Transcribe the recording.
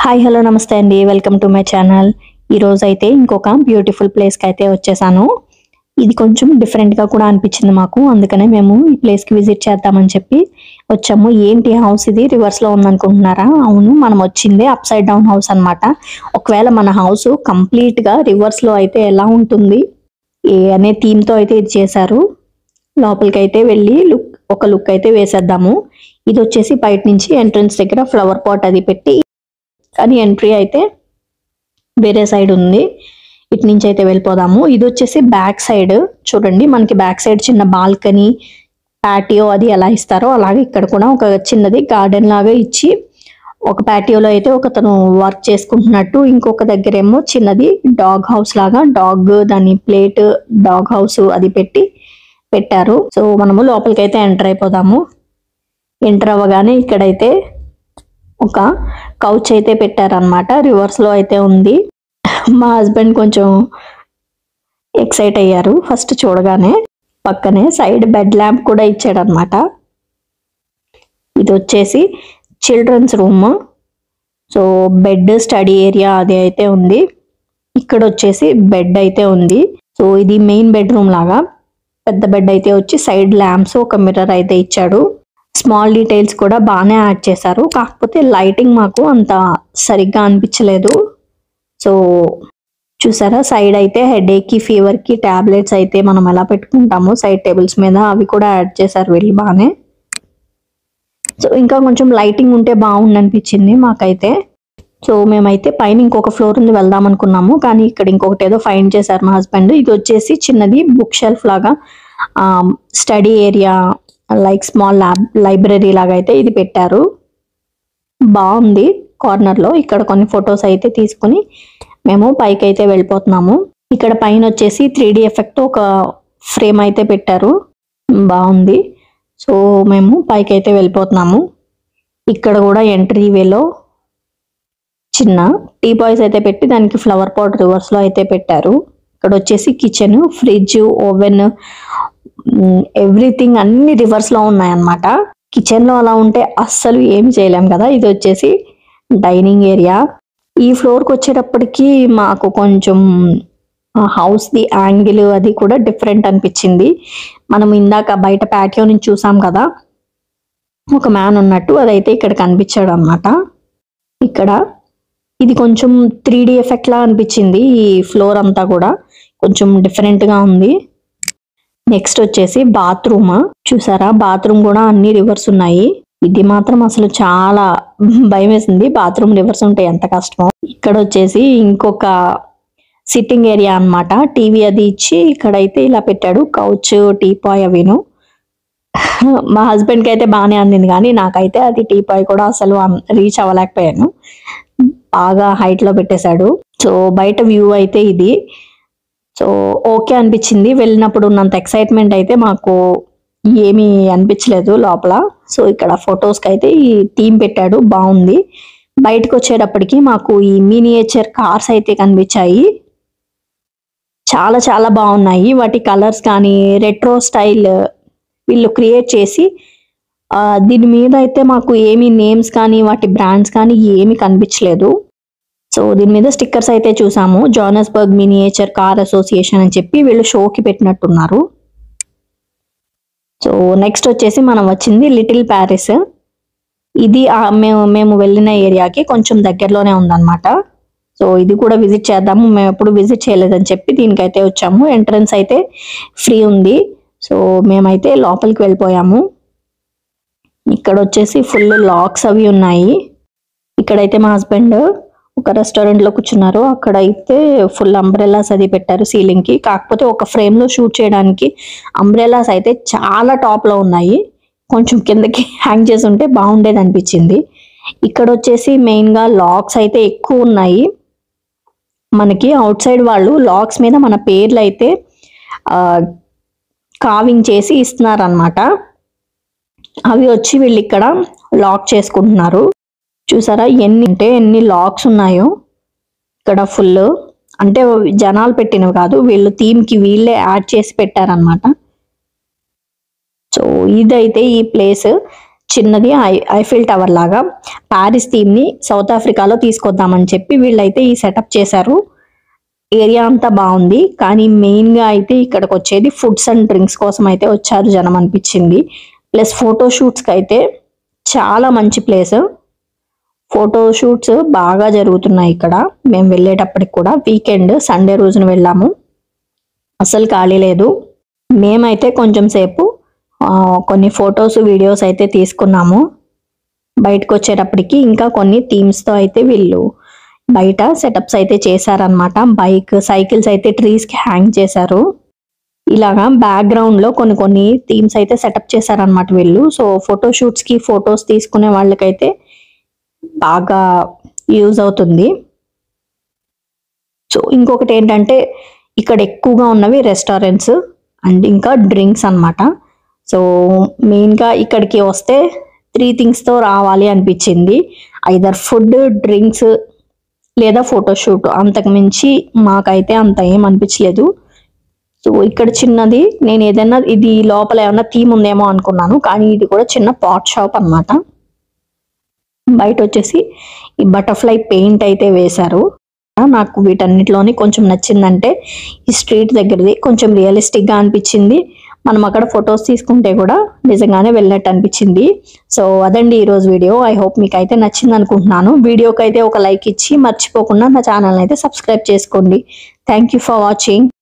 hi hello నమస్తే అండి welcome to my channel ఈ రోజు అయితే ఇంకొక బ్యూటిఫుల్ ప్లేస్కి అయితే వచ్చేసాను ఇది కొంచెం డిఫరెంట్ గా కూడా అనిపించింది మాకు అందుకనే మేము ఈ ప్లేస్ కి విజిట్ చేద్దామని చెప్పి వచ్చాము ఏంటి హౌస్ ఇది రివర్స్ లో ఉందనుకుంటున్నారా అవును మనం వచ్చింది అప్ సైడ్ డౌన్ హౌస్ అన్నమాట ఒకవేళ మన హౌస్ కంప్లీట్ గా రివర్స్ లో అయితే ఎలా ఉంటుంది ఏ అనే థీమ్ తో అయితే ఇది చేశారు లోపలికి అయితే వెళ్ళి లుక్ ఒక లుక్ అయితే వేసేద్దాము ఇది వచ్చేసి బయట నుంచి ఎంట్రన్స్ దగ్గర ఫ్లవర్ పాట్ అది పెట్టి కానీ ఎంట్రీ అయితే వేరే సైడ్ ఉంది ఇటు నుంచి అయితే వెళ్ళిపోదాము ఇది వచ్చేసి బ్యాక్ సైడ్ చూడండి మనకి బ్యాక్ సైడ్ చిన్న బాల్కనీ పాటియో అది ఎలా ఇస్తారో అలాగే ఇక్కడ కూడా ఒక చిన్నది గార్డెన్ లాగా ఇచ్చి ఒక పాటియోలో అయితే ఒకతను వర్క్ చేసుకుంటున్నట్టు ఇంకొక దగ్గర ఏమో చిన్నది డాగ్ హౌస్ లాగా డాగ్ దాని ప్లేట్ డాగ్ హౌస్ అది పెట్టి పెట్టారు సో మనము లోపలికి అయితే ఎంటర్ అయిపోదాము ఎంటర్ అవ్వగానే ఇక్కడైతే ఒక కౌచ్ అయితే పెట్టారనమాట రివర్స్ లో అయితే ఉంది మా హస్బెండ్ కొంచెం ఎక్సైట్ అయ్యారు ఫస్ట్ చూడగానే పక్కనే సైడ్ బెడ్ ల్యాంప్ కూడా ఇచ్చాడనమాట ఇది వచ్చేసి childrens room so bed study area అది అయితే ఉంది ఇక్కడ వచ్చేసి బెడ్ అయితే ఉంది సో ఇది మెయిన్ బెడ్రూమ్ లాగా పెద్ద బెడ్ అయితే వచ్చి సైడ్ ల్యాంప్స్ ఒక మిర్రర్ అయితే ఇచ్చాడు స్మాల్ డీటెయిల్స్ కూడా బాగానే యాడ్ చేశారు కాకపోతే లైటింగ్ మాకు అంత సరిగ్గా అనిపించలేదు సో చూసారా సైడ్ అయితే హెడేక్ కి ఫీవర్ కి టాబ్లెట్స్ అయితే మనం ఎలా పెట్టుకుంటామో సైడ్ టేబుల్స్ మీద అవి కూడా యాడ్ చేశారు వీళ్ళు బాగానే సో ఇంకా కొంచెం లైటింగ్ ఉంటే బాగుండు అనిపించింది మాకైతే సో మేమైతే పైన ఇంకొక ఫ్లోర్ ఉంది వెళ్దాం అనుకున్నాము కానీ ఇక్కడ ఇంకొకటి ఏదో ఫైండ్ చేశారు మా హస్బెండ్ ఇది వచ్చేసి చిన్నది బుక్ షెల్ఫ్ లాగా study area like small lab library లాగా అయితే ఇది పెట్టారు బాగుంది కార్నర్ లో ఇక్కడ కొన్ని ఫొటోస్ అయితే తీసుకుని మేము పైకి అయితే వెళ్ళిపోతున్నాము ఇక్కడ పైన వచ్చేసి త్రీ డి ఎఫెక్ట్ ఒక ఫ్రేమ్ అయితే పెట్టారు బాగుంది సో మేము పైకి అయితే వెళ్ళిపోతున్నాము ఇక్కడ కూడా ఎంట్రీ వేలో చిన్న టీ పాయ్స్ అయితే పెట్టి దానికి ఫ్లవర్ పాట్ రివర్స్ లో అయితే పెట్టారు ఇక్కడ వచ్చేసి కిచెన్ ఫ్రిడ్జ్ ఓవెన్ ఎవ్రీథింగ్ అన్ని రివర్స్ లో ఉన్నాయన్నమాట కిచెన్ లో అలా ఉంటే అస్సలు ఏమి చేయలేం కదా ఇది వచ్చేసి డైనింగ్ ఏరియా ఈ ఫ్లోర్ కి వచ్చేటప్పటికి మాకు కొంచెం హౌస్ ది యాంగిల్ అది కూడా డిఫరెంట్ అనిపించింది మనం ఇందాక బయట ప్యాటియో నుంచి చూసాం కదా ఒక మ్యాన్ ఉన్నట్టు అదైతే ఇక్కడ కనిపించాడు అనమాట ఇక్కడ ఇది కొంచెం త్రీ డి ఎఫెక్ట్ లా అనిపించింది ఈ ఫ్లోర్ అంతా కూడా కొంచెం డిఫరెంట్ గా ఉంది నెక్స్ట్ వచ్చేసి బాత్రూమ్ చూసారా బాత్రూమ్ కూడా అన్ని రివర్స్ ఉన్నాయి ఇది మాత్రం అసలు చాలా భయం వేసింది బాత్రూమ్ రివర్స్ ఉంటే ఎంత కష్టమో ఇక్కడ వచ్చేసి ఇంకొక సిట్టింగ్ ఏరియా అన్నమాట టీవీ అది ఇచ్చి ఇక్కడైతే ఇలా పెట్టాడు కౌచ్ టీపాయ్ అవిను మా హస్బెండ్ కి అయితే బాగానే అందింది కానీ నాకైతే అది టీపాయ్ కూడా అసలు రీచ్ అవ్వలేకపోయాను బాగా హైట్ లో పెట్టేశాడు సో బయట వ్యూ అయితే ఇది సో ఓకే అనిపించింది వెళ్ళినప్పుడు ఉన్నంత ఎక్సైట్మెంట్ అయితే మాకు ఏమీ అనిపించలేదు లోపల సో ఇక్కడ ఫొటోస్ కి అయితే ఈ థీమ్ పెట్టాడు బాగుంది బయటకు వచ్చేటప్పటికి మాకు ఈ మినియేచర్ కార్స్ అయితే కనిపించాయి చాలా చాలా బాగున్నాయి వాటి కలర్స్ కానీ రెట్రో స్టైల్ వీళ్ళు క్రియేట్ చేసి ఆ, దీని మీద అయితే మాకు ఏమి నేమ్స్ కానీ వాటి బ్రాండ్స్ కానీ ఏమి కనిపించలేదు సో దీని మీద స్టిక్కర్స్ అయితే చూసాము జానస్బర్గ్ మినియేచర్ కార్ అసోసియేషన్ అని చెప్పి వీళ్ళు షోకి పెట్టినట్టున్నారు సో నెక్స్ట్ వచ్చేసి మనం వచ్చింది లిటిల్ ప్యారిస్ ఇది ఆ మేము మేము వెళ్ళిన ఏరియాకి కొంచెం దగ్గరలోనే ఉందన్నమాట సో ఇది కూడా విజిట్ చేద్దాము మేము ఎప్పుడు విజిట్ చేయలేదని చెప్పి దీనికైతే వచ్చాము ఎంట్రన్స్ అయితే ఫ్రీ ఉంది సో మేమైతే లోపలికి వెళ్ళిపోయాము ఇక్కడ వచ్చేసి ఫుల్ లాక్స్ అవి ఉన్నాయి ఇక్కడైతే మా హస్బెండ్ ఒక రెస్టారెంట్ లో కూర్చున్నారు అక్కడ అయితే ఫుల్ అంబ్రెలాస్ అది పెట్టారు సీలింగ్ కి కాకపోతే ఒక ఫ్రేమ్ లో షూట్ చేయడానికి అంబ్రెలాస్ అయితే చాలా టాప్ లో ఉన్నాయి కొంచెం కిందకి హ్యాంగ్ చేసి ఉంటే బాగుండేది అనిపించింది ఇక్కడ వచ్చేసి మెయిన్ గా లాక్స్ అయితే ఎక్కువ ఉన్నాయి మనకి అవుట్ సైడ్ వాళ్ళు లాక్స్ మీద మన పేర్లు అయితే కావింగ్ చేసి ఇస్తున్నారు అనమాట అవి వచ్చి వీళ్ళు ఇక్కడ లాక్ చేసుకుంటున్నారు చూసారా ఎన్ని అంటే ఎన్ని లాక్స్ ఉన్నాయో ఇక్కడ ఫుల్ అంటే జనాలు పెట్టినవి కాదు వీళ్ళు థీమ్ కి వీళ్ళే యాడ్ చేసి పెట్టారనమాట సో ఇదైతే ఈ ప్లేస్ చిన్నది ఐ ఐఫిల్ టవర్ లాగా ప్యారిస్ థీమ్ ని సౌత్ ఆఫ్రికాలో తీసుకొద్దామని చెప్పి వీళ్ళైతే ఈ సెటప్ చేశారు ఏరియా అంతా బాగుంది కానీ మెయిన్ గా అయితే ఇక్కడికి వచ్చేది ఫుడ్స్ అండ్ డ్రింక్స్ కోసం అయితే వచ్చారు జనం అనిపించింది ప్లస్ ఫోటో షూట్స్ కి అయితే చాలా మంచి ప్లేస్ ఫోటో షూట్స్ బాగా జరుగుతున్నాయి ఇక్కడ మేము వెళ్ళేటప్పటికి కూడా వీకెండ్ సండే రోజున వెళ్ళాము అసలు ఖాళీ లేదు మేమైతే కొంచెం సేపు ఆ, కొన్ని ఫొటోస్ వీడియోస్ అయితే తీసుకున్నాము బయటకు వచ్చేటప్పటికి ఇంకా కొన్ని themes తో అయితే వీళ్ళు బయట సెటప్స్ అయితే చేశారనమాట బైక్ సైకిల్స్ అయితే ట్రీస్ కి హ్యాంగ్ చేశారు ఇలాగా బ్యాక్గ్రౌండ్ లో కొన్ని కొన్ని థీమ్స్ అయితే సెటప్ చేశారనమాట వీళ్ళు సో ఫోటో షూట్స్ కి ఫొటోస్ తీసుకునే వాళ్ళకైతే బాగా యూజ్ అవుతుంది సో ఇంకొకటి ఏంటంటే ఇక్కడ ఎక్కువగా ఉన్నవి రెస్టారెంట్స్ అండ్ ఇంకా డ్రింక్స్ అన్నమాట సో మెయిన్గా ఇక్కడికి వస్తే త్రీ థింగ్స్తో రావాలి అనిపించింది ఐదర్ ఫుడ్ డ్రింక్స్ లేదా ఫోటోషూట్ అంతకు మించి మాకైతే అంత ఏం అనిపించలేదు సో ఇక్కడ చిన్నది నేను ఏదైనా ఇది లోపల ఏమన్నా థీమ్ ఉందేమో అనుకున్నాను కానీ ఇది కూడా చిన్న పాట్ షాప్ అన్నమాట బయట వచ్చేసి ఈ బటర్ఫ్లై పెయింట్ అయితే వేశారు నాకు వీటన్నిటిలోని కొంచెం నచ్చిందంటే ఈ స్ట్రీట్ దగ్గరది కొంచెం రియలిస్టిక్ గా అనిపించింది మనం అక్కడ ఫొటోస్ తీసుకుంటే కూడా నిజంగానే వెళ్ళినట్టు అనిపించింది సో అదండి ఈ రోజు వీడియో ఐ హోప్ మీకు అయితే నచ్చింది అనుకుంటున్నాను వీడియోకి అయితే ఒక లైక్ ఇచ్చి మర్చిపోకుండా నా ఛానల్ అయితే సబ్స్క్రైబ్ చేసుకోండి థ్యాంక్ యూ ఫర్ వాచింగ్